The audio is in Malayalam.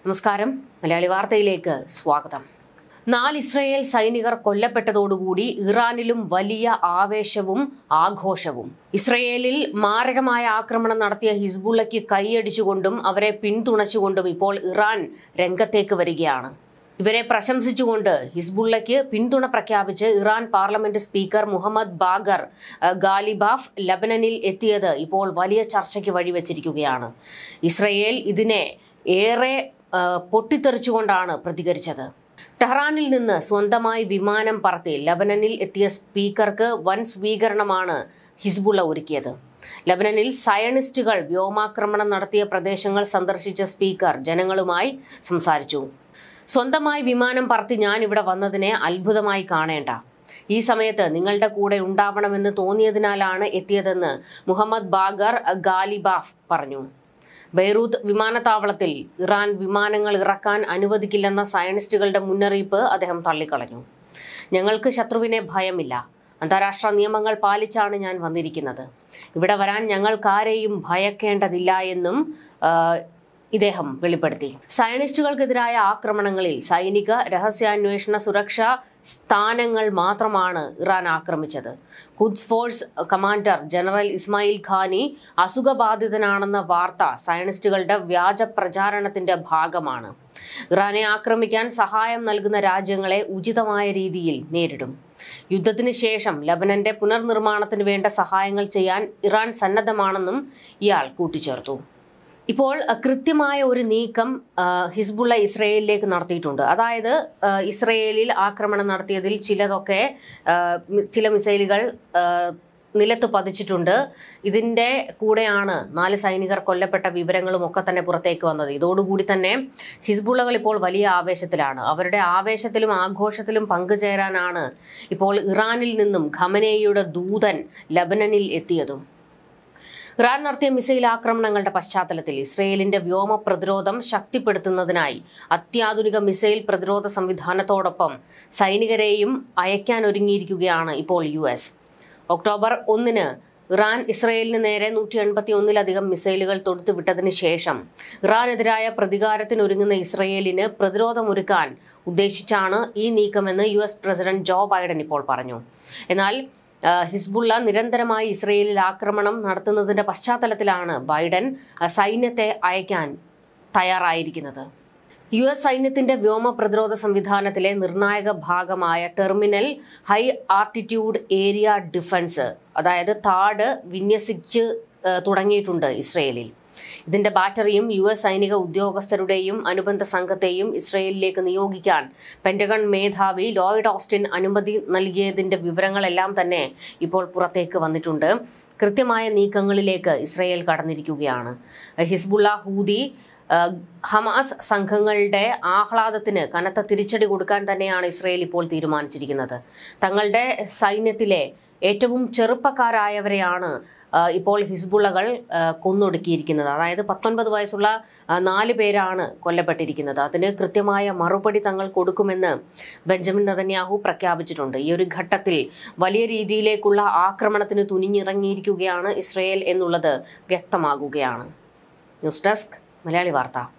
നമസ്കാരം മലയാളി വാർത്തയിലേക്ക് സ്വാഗതം നാല് ഇസ്രയേൽ സൈനികർ കൊല്ലപ്പെട്ടതോടുകൂടി ഇറാനിലും വലിയ ആവേശവും ആഘോഷവും ഇസ്രയേലിൽ മാരകമായ ആക്രമണം നടത്തിയ ഹിസ്ബുള്ളയ്ക്ക് കൈയടിച്ചുകൊണ്ടും അവരെ പിന്തുണച്ചുകൊണ്ടും ഇപ്പോൾ ഇറാൻ രംഗത്തേക്ക് വരികയാണ് ഇവരെ പ്രശംസിച്ചുകൊണ്ട് ഹിസ്ബുള്ളയ്ക്ക് പിന്തുണ പ്രഖ്യാപിച്ച് Iran parliament speaker Mohammad Bagher അഹ്, ഗാലിബാഫ് ലബനനിൽ എത്തിയത് ഇപ്പോൾ വലിയ ചർച്ചയ്ക്ക് വഴിവെച്ചിരിക്കുകയാണ് ഇസ്രയേൽ ഇതിനെ ഏറെ അഹ്, പൊട്ടിത്തെറിച്ചുകൊണ്ടാണ് പ്രതികരിച്ചത് ടെഹ്റാനിൽ നിന്ന് സ്വന്തമായി വിമാനം പറത്തി ലബനനിൽ എത്തിയ സ്പീക്കർക്ക് വൻ സ്വീകരണമാണ് ഹിസ്ബുള്ള ഒരുക്കിയത് ലബനനിൽ സയണിസ്റ്റുകൾ വ്യോമാക്രമണം നടത്തിയ പ്രദേശങ്ങൾ സന്ദർശിച്ച സ്പീക്കർ ജനങ്ങളുമായി സംസാരിച്ചു സ്വന്തമായി വിമാനം പറത്തി ഞാൻ ഇവിടെ വന്നതിനെ അത്ഭുതമായി കാണേണ്ട ഈ സമയത്ത് നിങ്ങളുടെ കൂടെ ഉണ്ടാവണമെന്ന് തോന്നിയതിനാലാണ് എത്തിയതെന്ന് മുഹമ്മദ് ബാഗർ ഗാലിബാഫ് പറഞ്ഞു ബെയ്റൂത്ത് വിമാനത്താവളത്തിൽ ഇറാൻ വിമാനങ്ങൾ ഇറക്കാൻ അനുവദിക്കില്ലെന്ന സയനിസ്റ്റുകളുടെ മുന്നറിയിപ്പ് അദ്ദേഹം തള്ളിക്കളഞ്ഞു ഞങ്ങൾക്ക് ശത്രുവിനെ ഭയമില്ല അന്താരാഷ്ട്ര നിയമങ്ങൾ പാലിച്ചാണ് ഞാൻ വന്നിരിക്കുന്നത് ഇവിടെ വരാൻ ഞങ്ങൾക്കാരെയും ഭയക്കേണ്ടതില്ല എന്നും ആ, ഇദ്ദേഹം വെളിപ്പെടുത്തി സയനിസ്റ്റുകൾക്കെതിരായ ആക്രമണങ്ങളിൽ സൈനിക രഹസ്യാന്വേഷണ സുരക്ഷാ സ്ഥാനങ്ങൾ മാത്രമാണ് ഇറാൻ ആക്രമിച്ചത് Quds Force commander general Ismail Qaani അസുഖബാധിതനാണെന്ന വാർത്ത സയനിസ്റ്റുകളുടെ വ്യാജ പ്രചാരണത്തിന്റെ ഭാഗമാണ് ഇറാനെ ആക്രമിക്കാൻ സഹായം നൽകുന്ന രാജ്യങ്ങളെ ഉചിതമായ രീതിയിൽ നേരിടും യുദ്ധത്തിന് ശേഷം ലബനന്റെ പുനർനിർമ്മാണത്തിന് വേണ്ട സഹായങ്ങൾ ചെയ്യാൻ ഇറാൻ സന്നദ്ധമാണെന്നും ഇയാൾ കൂട്ടിച്ചേർത്തു ഇപ്പോൾ അഹ്, കൃത്യമായ ഒരു നീക്കം അഹ്, ഹിസ്ബുള്ള ഇസ്രയേലിലേക്ക് നടത്തിയിട്ടുണ്ട് അതായത് അഹ്, ഇസ്രയേലിൽ ആക്രമണം നടത്തിയതിൽ ചിലതൊക്കെ അഹ്, മി- ചില മിസൈലുകൾ അഹ്, നിലത്ത് പതിച്ചിട്ടുണ്ട് ഇതിന്റെ കൂടെയാണ് നാല് സൈനികർ കൊല്ലപ്പെട്ട വിവരങ്ങളും ഒക്കെ തന്നെ പുറത്തേക്ക് വന്നത് ഇതോടുകൂടി തന്നെ ഹിസ്ബുള്ളകൾ ഇപ്പോൾ വലിയ ആവേശത്തിലാണ് അവരുടെ ആവേശത്തിലും ആഘോഷത്തിലും പങ്കുചേരാനാണ് ഇപ്പോൾ ഇറാനിൽ നിന്നും ഖമനേയുടെ ദൂതൻ ലബനനിൽ എത്തിയതും ഇറാൻ നടത്തിയ മിസൈൽ ആക്രമണങ്ങളുടെ പശ്ചാത്തലത്തിൽ ഇസ്രയേലിന്റെ വ്യോമ പ്രതിരോധം ശക്തിപ്പെടുത്തുന്നതിനായി അത്യാധുനിക മിസൈൽ പ്രതിരോധ സംവിധാനത്തോടൊപ്പം സൈനികരെയും അയക്കാൻ ഒരുങ്ങിയിരിക്കുകയാണ് ഇപ്പോൾ യു എസ് ഒക്ടോബർ ഒന്നിന് ഇറാൻ ഇസ്രയേലിന് നേരെ നൂറ്റി എൺപത്തി ഒന്നിലധികം മിസൈലുകൾ തൊടുത്തുവിട്ടതിന് ശേഷം ഇറാനെതിരായ പ്രതികാരത്തിനൊരുങ്ങുന്ന ഇസ്രയേലിന് പ്രതിരോധമൊരുക്കാൻ ഉദ്ദേശിച്ചാണ് ഈ നീക്കമെന്ന് U S president Joe Biden ഇപ്പോൾ പറഞ്ഞു എന്നാൽ ആ, ഹിസ്ബുള്ള നിരന്തരമായി ഇസ്രയേലിൽ ആക്രമണം നടത്തുന്നതിന്റെ പശ്ചാത്തലത്തിലാണ് ബൈഡൻ ആ, സൈന്യത്തെ അയക്കാൻ തയ്യാറായിരിക്കുന്നത് യു എസ് സൈന്യത്തിന്റെ വ്യോമ പ്രതിരോധ സംവിധാനത്തിലെ നിർണായക ഭാഗമായ terminal high altitude area defence അതായത് താഡ് വിന്യസിച്ച് ആ, തുടങ്ങിയിട്ടുണ്ട് ഇസ്രയേലിൽ ഇതിന്റെ ബാറ്ററിയും യു എസ് സൈനിക ഉദ്യോഗസ്ഥരുടെയും അനുബന്ധ സംഘത്തെയും ഇസ്രയേലിലേക്ക് നിയോഗിക്കാൻ പെന്റഗൺ മേധാവി ലോയിഡ് ഓസ്റ്റിൻ അനുമതി നൽകിയതിന്റെ വിവരങ്ങളെല്ലാം തന്നെ ഇപ്പോൾ പുറത്തേക്ക് വന്നിട്ടുണ്ട് കൃത്യമായ നീക്കങ്ങളിലേക്ക് ഇസ്രയേൽ കടന്നിരിക്കുകയാണ് ഹിസ്ബുള്ള ഹൂതി ആ, ഹമാസ് സംഘങ്ങളുടെ ആഹ്ലാദത്തിന് കനത്ത തിരിച്ചടി കൊടുക്കാൻ തന്നെയാണ് ഇസ്രയേൽ ഇപ്പോൾ തീരുമാനിച്ചിരിക്കുന്നത് തങ്ങളുടെ സൈന്യത്തിലെ ഏറ്റവും ചെറുപ്പക്കാരായവരെയാണ് ആ, ഇപ്പോൾ ഹിസ്ബുള്ളകൾ ആ, കൊന്നൊടുക്കിയിരിക്കുന്നത് അതായത് പത്തൊൻപത് വയസ്സുള്ള ആ, നാല് പേരാണ് കൊല്ലപ്പെട്ടിരിക്കുന്നത് അതിന് കൃത്യമായ മറുപടി തങ്ങൾ കൊടുക്കുമെന്ന് ബെഞ്ചമിൻ നതന്യാഹു പ്രഖ്യാപിച്ചിട്ടുണ്ട് ഈ ഒരു ഘട്ടത്തിൽ വലിയ രീതിയിലേക്കുള്ള ആക്രമണത്തിന് തുനിഞ്ഞിറങ്ങിയിരിക്കുകയാണ് ഇസ്രയേൽ എന്നുള്ളത് വ്യക്തമാകുകയാണ് ന്യൂസ് ഡെസ്ക് മലയാളി വാർത്ത